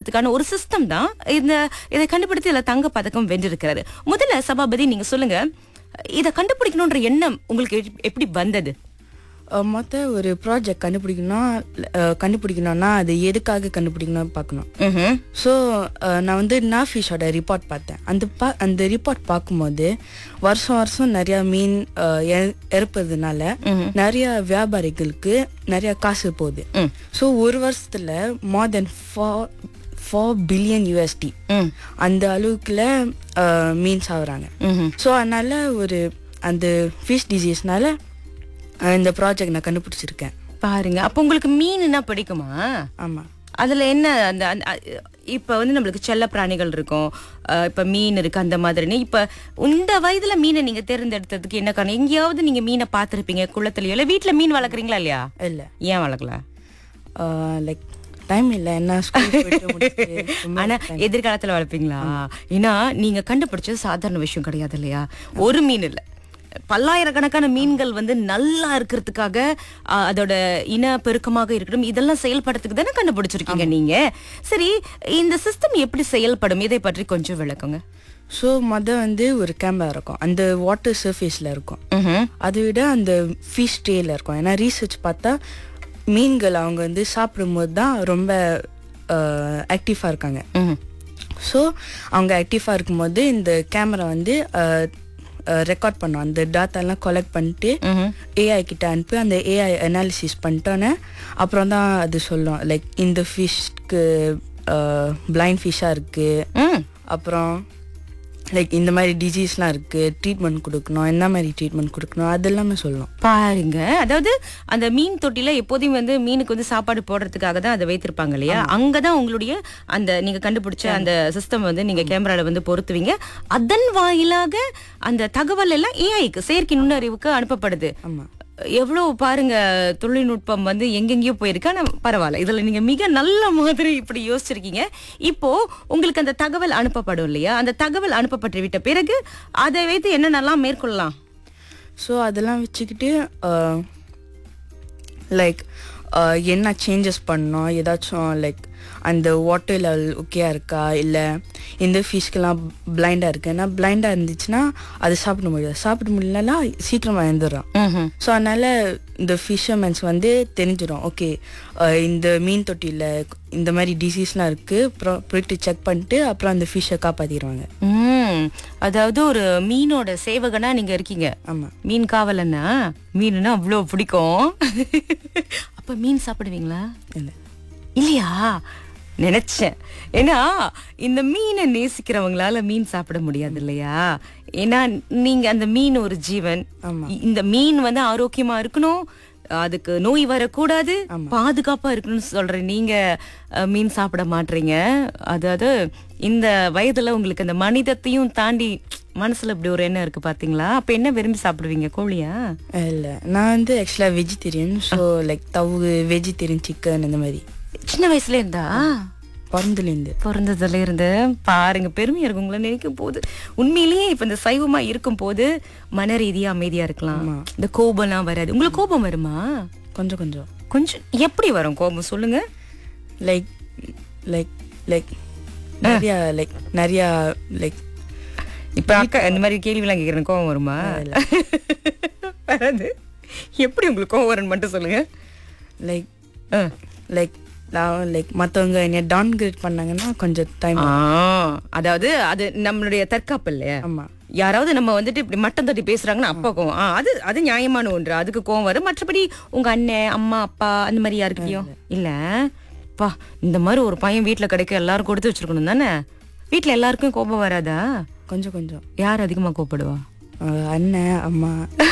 செய்யறதுக்கான ஒரு சிஸ்டம் தான் இந்த இதை கண்டுபிடித்து இதுல தங்க பதக்கம் வென்றிருக்கிறாரு முதல்ல சபாபதி நீங்க சொல்லுங்க இதை கண்டுபிடிக்கணும்ன்ற எண்ணம் உங்களுக்கு எப்- எப்படி வந்தது மொத்த ஒரு ப்ராஜெக்ட் கண்டுபிடிக்கணும்னா அஹ், கண்டுபிடிக்கணும்னா அது எதுக்காக கண்டுபிடிக்கணும்னு பார்க்கணும் ம்ஹும். ஸோ நான் வந்து நாஃபிஷோட ரிப்போர்ட் பார்த்தேன் அந்த பா அந்த ரிப்போர்ட் பார்க்கும்போது வருஷம் வருஷம் நிறையா மீன் அஹ், இற- இறப்பதுனால நிறைய வியாபாரிகளுக்கு நிறைய காசு போகுது ம். ஸோ ஒரு வருஷத்துல more than four four billion USD ம். அந்த அளவுக்குல அஹ், மீன் சாகுறாங்க ம்ஹும். ஸோ அதனால ஒரு அந்த ஃபிஷ் டிசீஸ்னால இந்த ப்ராஜெக்ட் நான் கண்டுபிடிச்சிருக்கேன் பாருங்க அப்ப உங்களுக்கு மீன்னா பிடிக்குமா ஆமாம் அதுல என்ன அந்த அந்த- அ- இப்ப வந்து நம்மளுக்கு செல்ல பிராணிகள் இருக்கும் அஹ் இப்ப மீன் இருக்கு அந்த மாதிரின்னு இப்ப இந்த வயதுல மீனை நீங்க தேர்ந்தெடுத்ததுக்கு என்ன காரணம் எங்கேயாவது நீங்க மீனை பார்த்திருப்பீங்க குளத்துலயோ இல்ல வீட்டுல மீன் வளர்க்குறீங்களா இல்லையா இல்லை ஏன் வளர்க்கல லைக் டைம் இல்லை என்ன ஸ்கூல் போயிட்டு முடிச்சுட்டு சும்மா ஆனா எதிர்காலத்துல வளர்ப்பீங்களா ஏன்னா நீங்க கண்டுபிடிச்சது சாதாரண விஷயம் கிடையாது இல்லையா ஒரு மீன் இல்ல பல்லாயிரக்கணக்கான மீன்கள் வந்து நல்லா இருக்கிறதுக்காக அஹ், அதோட இன பெருக்கமாக இருக்கணும் இதெல்லாம் செயல்படுறதுக்கு தானே கண்டுபிடிச்சிருக்கீங்க நீங்க சரி இந்த சிஸ்டம் எப்படி செயல்படும் இதை பற்றி கொஞ்சம் விளக்குங்க ஸோ மொதல் வந்து ஒரு கேமரா இருக்கும் அந்த வாட்டர் சர்ஃபேஸில் இருக்கும் ம்ஹும். அதை விட அந்த ஃபிஷ் ட்ரேல இருக்கும் ஏன்னா ரீசர்ச் பார்த்தா மீன்கள் அவங்க வந்து சாப்பிடும்போது தான் ரொம்ப ஆக்டிவாக இருக்காங்க ம்ஹும். ஸோ அவங்க ஆக்டிவாக இருக்கும்போது இந்த கேமரா வந்து ரெக்கார்ட் பண்ணும் அந்த டாட்டாலாம் கலெக்ட் பண்ணிட்டு ம்ஹும். ஏஐ கிட்ட அனுப்பி அந்த ஏஐ அனாலிசிஸ் பண்ணிட்டோன்னே அப்புறம் தான் அது சொல்லும் லைக் இந்த ஃபிஷ்க்கு பிளைண்ட் ஃபிஷ்ஷாக இருக்குது ம். அப்புறம் லைக் இந்த மாதிரி டிசீஸ்லாம் இருக்குது ட்ரீட்மெண்ட் கொடுக்கணும் என்ன மாதிரி ட்ரீட்மெண்ட் கொடுக்கணும் அது எல்லாமே சொல்லும் பாருங்க அதாவது அந்த மீன் தொட்டில எப்போதையும் வந்து மீனுக்கு வந்து சாப்பாடு போடுறதுக்காக தான் அதை வைத்திருப்பாங்க இல்லையா அங்கதான் உங்களுடைய அந்த நீங்க கண்டுபிடிச்ச அந்த சிஸ்டம் வந்து நீங்க கேமரால வந்து பொருத்துவீங்க அதன் வாயிலாக அந்த தகவல் எல்லாம் ஏஐக்கு செயற்கை நுண்ணறிவுக்கு அனுப்பப்படுது ஆமாம் எவ்வளவு பாருங்க தொழில்நுட்பம் வந்து எங்கெங்கேயோ போயிருக்கு ஆனா பரவாயில்ல இதுல நீங்க மிக நல்ல மாதிரி இப்படி யோசிச்சிருக்கீங்க இப்போ உங்களுக்கு அந்த தகவல் அனுப்பப்படும் இல்லையா அந்த தகவல் அனுப்பப்பட்டு விட்ட பிறகு அதை வைத்து என்னென்னலாம் மேற்கொள்ளலாம் ஸோ அதெல்லாம் வச்சுக்கிட்டு லைக் என்ன சேஞ்சஸ் பண்ணணும் ஏதாச்சும் லைக் அந்த வாட்டர் லெவல் ஓகேயா இருக்கா இல்லை இந்த ஃபிஷ்க்கெல்லாம் பிளைண்டாக இருக்கு ஏன்னா பிளைண்டாக இருந்துச்சுன்னா அது சாப்பிட முடியாது சாப்பிட முடியலன்னா சீக்கிரமாக எழுந்துடுறான் ம்ஹும். ஸோ அதனால் இந்த ஃபிஷர்மென்ஸ் வந்து தெரிஞ்சிடும் ஓகே இந்த மீன் தொட்டியில் இந்த மாதிரி டிசீஸ்லாம் இருக்குது அப்புறம் போயிட்டு செக் பண்ணிட்டு அப்புறம் அந்த ஃபிஷ்ஷை காப்பாற்றிடுவாங்க ம் அதாவது ஒரு மீனோட சேவகனா நீங்க இருக்கீங்க ஆமாம் மீன் காவலன்னா மீனுன்னா அவ்வளோ பிடிக்கும் அப்ப மீன் சாப்பிடுவீங்களா இல்லை இல்லையா நினைச்சேன் ஏன்னா இந்த மீனை நேசிக்கிறவங்களால மீன் சாப்பிட முடியாது இல்லையா ஏன்னா நீங்க அந்த மீன் ஒரு ஜீவன் ஆமா. இ- இந்த மீன் வந்து ஆரோக்கியமா இருக்கணும் அதுக்கு நோய் வரக்கூடாது பாதுகாப்பா இருக்கணும்னு சொல்ற நீங்க அஹ், மீன் சாப்பிட மாட்டீங்க அதாவது இந்த வயதுல உங்களுக்கு அந்த மனிதத்தையும் தாண்டி மனசுல இப்படி ஒரு எண்ணம் இருக்கு பாத்தீங்களா அப்ப என்ன விரும்பி சாப்பிடுவீங்க கோழியா இல்லை நான் வந்து ஆக்சுவலாக வெஜிடேரியன் ஸோ லைக் தவு வெஜிடேரியன் சிக்கன் இந்த மாதிரி சின்ன வயசுல இருந்தா பிறந்துலேருந்து பிறந்ததுல இருந்து பாருங்க பெருமையா இருக்கும் உங்களை நினைக்கும் போது உண்மையிலேயே இப்ப இந்த சைவமா இருக்கும் போது மன ரீதியா அமைதியா இருக்கலாம் இந்த கோபம்லாம் வராது உங்களுக்கு கோபம் வருமா கொஞ்சம் கொஞ்சம் கொஞ்சம் எப்படி வரும் கோபம் சொல்லுங்க லைக் லைக் லைக் நிறையா லைக் நிறையா லைக் இப்ப அக்கா இந்த மாதிரி கேள்விலாம் கேக்குறேன் கோபம் வருமா வராது எப்படி உங்களுக்கு கோபம் வரும்னு மட்டும் சொல்லுங்க லைக் ஆ. லைக் நான் லைக் மற்றவங்க என்னை டவுன்கிரேட் பண்ணாங்கன்னா கொஞ்சம் டைம் ஆ, அதாவது அது நம்மளுடைய தற்காப்பு இல்லையா ஆமாம் யாராவது நம்ம வந்துட்டு இப்படி மட்டம் தட்டி பேசுறாங்கன்னா அப்பா கோவம் ஆ, அது அது நியாயமான ஒன்று அதுக்கு கோவம் வரும் மற்றபடி உங்க அண்ணன் அம்மா அப்பா அந்த மாதிரி யாருக்கிட்டயும் இல்ல பா இந்த மாதிரி ஒரு பையன் வீட்ல கிடைக்க எல்லாரும் கொடுத்து வச்சிருக்கணும் தானே வீட்ல எல்லாருக்கும் கோபம் வராதா கொஞ்சம் கொஞ்சம் யார் அதிகமா கோபப்படுவா அஹ் அண்ணன் அம்மா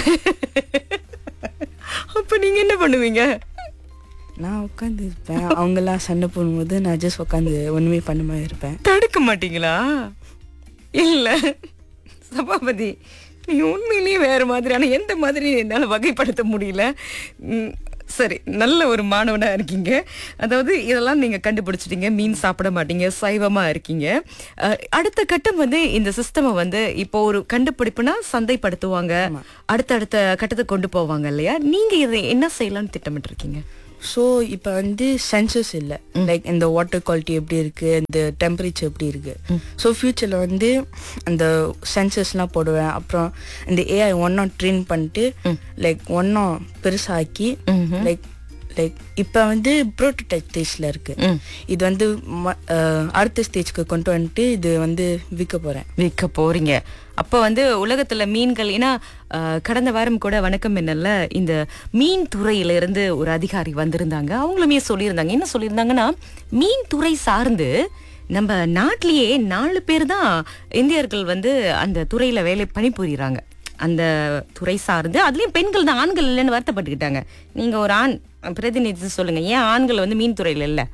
அப்ப நீங்க என்ன பண்ணுவீங்க நான் உட்காந்து இருப்பேன் அவங்கெல்லாம் சண்டை போடும்போது நான் ஜஸ்ட் உட்காந்து ஒன்றுமே பண்ணாம இருப்பேன் தடுக்க மாட்டீங்களா இல்ல சபாபதி நீங்க உண்மையிலேயே வேற மாதிரியான எந்த மாதிரி என்னால வகைப்படுத்த முடியல ம், சரி நல்ல ஒரு மாணவனா இருக்கீங்க அதாவது இதெல்லாம் நீங்க கண்டுபிடிச்சிட்டீங்க மீன் சாப்பிட மாட்டீங்க சைவமா இருக்கீங்க அஹ், அடுத்த கட்டம் வந்து இந்த சிஸ்டமை வந்து இப்போ ஒரு கண்டுபிடிப்புனா சந்தைப்படுத்துவாங்க அடுத்தடுத்த கட்டத்தை கொண்டு போவாங்க இல்லையா நீங்க இதை என்ன செய்யலாம்னு திட்டமிட்டு இருக்கீங்க ஸோ இப்போ வந்து சென்சஸ் இல்லை லைக் இந்த வாட்டர் குவாலிட்டி எப்படி இருக்கு இந்த டெம்பரேச்சர் எப்படி இருக்கு ஸோ ஃப்யூச்சரில் வந்து அந்த சென்சஸ்லாம் போடுவேன் அப்புறம் இந்த ஏஐ ஒன்றும் ட்ரெயின் பண்ணிட்டு லைக் ஒன்றும் பெருசாக்கி லைக் லைக் இப்போ வந்து ப்ரோட்டோடைப் ஸ்டேஜில் இருக்கு இது வந்து ம- அஹ், அடுத்த ஸ்டேஜ்க்கு கொண்டு வந்துட்டு இது வந்து விற்க போகிறேன் விற்க போறீங்க அப்ப வந்து உலகத்துல மீன்கள் ஏன்னா அஹ், கடந்த வாரம் கூட வணக்கம் என்னல்ல இந்த மீன் துறையில இருந்து ஒரு அதிகாரி வந்திருந்தாங்க அவங்களுமே சொல்லியிருந்தாங்க என்ன சொல்லியிருந்தாங்கன்னா மீன் துறை சார்ந்து நம்ம நாட்டிலேயே நாலு பேர் தான் இந்தியர்கள் வந்து அந்த துறையில வேலை பணிபுரியுறாங்க அந்த துறை சார்ந்து அதுலயும் பெண்கள் தான் ஆண்கள் இல்லைன்னு வருத்தப்பட்டுக்கிட்டாங்க நீங்க ஒரு ஆண் பிரதிநிதி சொல்லுங்க ஏன் ஆண்கள் வந்து மீன் துறையில இல்லை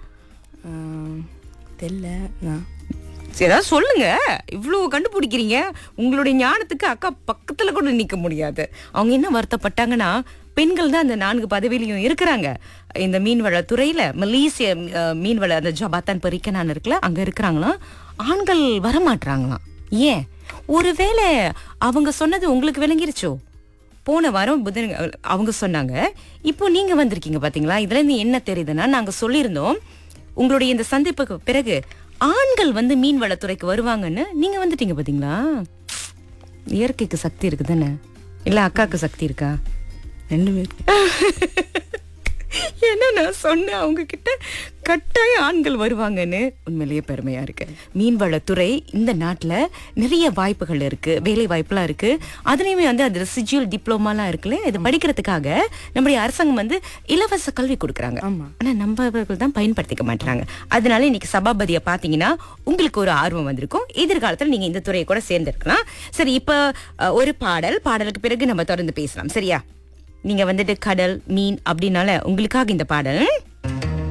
தெரில நான் சரி, ஏதாவது சொல்லுங்க இவ்வளவு கண்டுபிடிக்கிறீங்க உங்களுடைய ஞானத்துக்கு அக்கா பக்கத்துல கூட நிக்க முடியாது அவங்க என்ன வருத்தப்பட்டாங்கன்னா பெண்கள் தான் அந்த நான்கு பதவியிலையும் இருக்கிறாங்க இந்த மீன்வள துறையில மலேசிய அஹ், மீன்வள அந்த ஜபாத்தான் பறிக்கனான் இருக்குல்ல அங்க இருக்கிறாங்களாம் ஆண்கள் வரமாட்றாங்களாம் ஏன் ஒருவேளை அவங்க சொன்னது உங்களுக்கு விளங்கிருச்சோ போன வாரம் புதன் அவங்க சொன்னாங்க இப்போ நீங்க வந்திருக்கீங்க பாத்தீங்களா இதுல இருந்து என்ன தெரியுதுன்னா நாங்க சொல்லியிருந்தோம் உங்களுடைய இந்த சந்திப்புக்கு பிறகு ஆண்கள் வந்து மீன் வளத்துறைக்கு வருவாங்கன்னு நீங்க வந்துட்டீங்க பாத்தீங்களா இயற்கைக்கு சக்தி இருக்கு தானே இல்ல அக்காக்கு சக்தி இருக்கா ரெண்டு பேர் ஏன்னா நான் சொன்னேன் அவங்க கிட்ட கட்டாய ஆண்கள் வருவாங்கன்னு உண்மையிலேயே பெருமையா இருக்கு மீன்வளத்துறை இந்த நாட்டுல நிறைய வாய்ப்புகள் இருக்கு வேலை வாய்ப்புலாம் இருக்கு அதுலயுமே வந்து அது ரெசிஜுவல் டிப்ளமாலாம் இருக்குல்ல இது படிக்கிறதுக்காக நம்முடைய அரசாங்கம் வந்து இலவச கல்வி கொடுக்குறாங்க ஆமா. ஆனா நம்மவர்கள் தான் பயன்படுத்திக்க மாட்டாங்க அதனால இன்னைக்கு சபாபதியை பாத்தீங்கன்னா உங்களுக்கு ஒரு ஆர்வம் வந்திருக்கும் எதிர்காலத்துல நீங்க இந்த துறையை கூட சேர்ந்திருக்கலாம் சரி இப்ப அஹ், ஒரு பாடல் பாடலுக்கு பிறகு நம்ம தொடர்ந்து பேசலாம் சரியா நீங்க வந்துட்டு கடல் மீன் அப்படின்னால உங்களுக்காக இந்த பாடல்